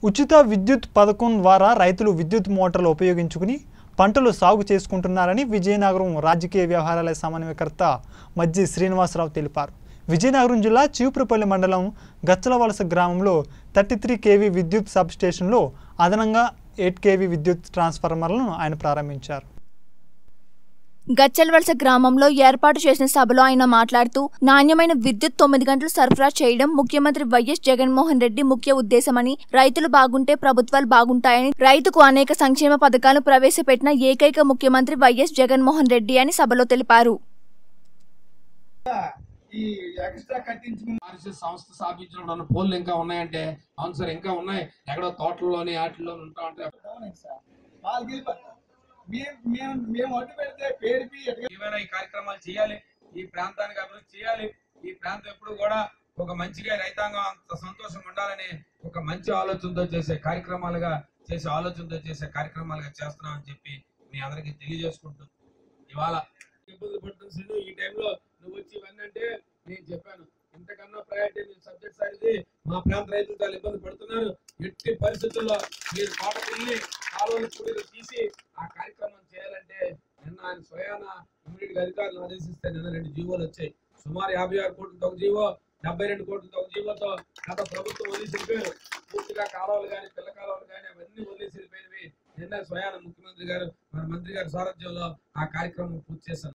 ఉచిత విద్యుత్ పథకం ద్వారా రైతులు విద్యుత్ మోటార్లు ఉపయోగించుకుని పంటలు సాగు చేసుకుంటున్నారని విజయనగరం రాజకీయ వ్యవహారాల సమన్వయకర్త మజ్జి శ్రీనివాసరావు తెలిపారు విజయనగరం జిల్లా చీపురుపల్లి మండలం గచ్చలవలస గ్రామంలో థర్టీ త్రీ కేవీ విద్యుత్ సబ్ స్టేషన్లో అదనంగా ఎయిట్ కేవీ విద్యుత్ ట్రాన్స్ఫార్మర్లను ఆయన ప్రారంభించారు గచ్చలవలస గ్రామంలో ఏర్పాటు చేసిన సభలో ఆయన మాట్లాడుతూ నాణ్యమైన విద్యుత్ తొమ్మిది గంటలు సరఫరా చేయడం ముఖ్యమంత్రి వైఎస్ జగన్మోహన్ రెడ్డి ముఖ్య ఉద్దేశమని రైతులు బాగుంటే ప్రభుత్వాలు బాగుంటాయని రైతుకు అనేక సంక్షేమ పథకాలు ప్రవేశపెట్టిన ఏకైక ముఖ్యమంత్రి వైఎస్ జగన్మోహన్ రెడ్డి అని సభలో తెలిపారు ఈ ఎక్స్ట్రా కట్టించుకుని ఆర్ఎస్ఎస్ సంస్థ స్థాపించడం ఉన్న పోల్లు ఇంకా ఉన్నాయంటే అవును సార్ ఇంకా ఉన్నాయి ఎక్కడో తోటల్లోని వాటిల్లో ఉంటా ఉంటాయి అవునండి సార్ వాళ్ళకి వెళ్ళిపోతారు మేము మేము మేము అడ్డు పెడితే పేరుకి ఎట్లా ఏమైనా ఈ కార్యక్రమాలు చేయాలి ఈ ప్రాంతానికి అభివృద్ధి చేయాలి ఈ ప్రాంతం ఎప్పుడు కూడా ఒక మంచిగా రైతాంగం అంత సంతోషంగా ఉండాలని ఒక మంచి ఆలోచనతో చేసే కార్యక్రమాలుగా చేసే ఆలోచనతో చేసే కార్యక్రమాలుగా చేస్తున్నామని చెప్పి మీ అందరికీ తెలియజేసుకుంటూ ఇవాళ ఇబ్బంది పడుతున్న శ్రీను ఈ టైంలో నువ్వు వచ్చి ఇవన్నీ అంటే నేను చెప్పాను ఇంతకన్నా ప్రయారిటీ సబ్జెక్ట్ సార్ ఇది మా ప్రాంత రైతులు చాలా ఇబ్బంది పడుతున్నారు ఎట్టి పరిస్థితుల్లో మీరు తోటకెళ్ళి కాలువలు కూడీలు తీసి ఆ కార్యక్రమం చేయాలంటే నిన్న ఆయన స్వయాన ఇమ్మీడియట్ గా అధికారులు ఆదేశిస్తే నిన్న రెండు జీవోలు వచ్చాయి సుమారు యాభై ఆరు కోట్లతో ఒక జీవో డెబ్బై రెండు కోట్లతో ఒక జీవోతో గత ప్రభుత్వం వదిలేసి వెళ్ళిపోయారు పూర్తిగా కాలువలు కానీ పిల్ల కాలువలు కానీ అవన్నీ వదిలేసి వెళ్ళిపోయినవి నిన్న స్వయాన ముఖ్యమంత్రి గారు మన మంత్రి గారి సారథ్యంలో ఆ కార్యక్రమం పూర్తి చేశారు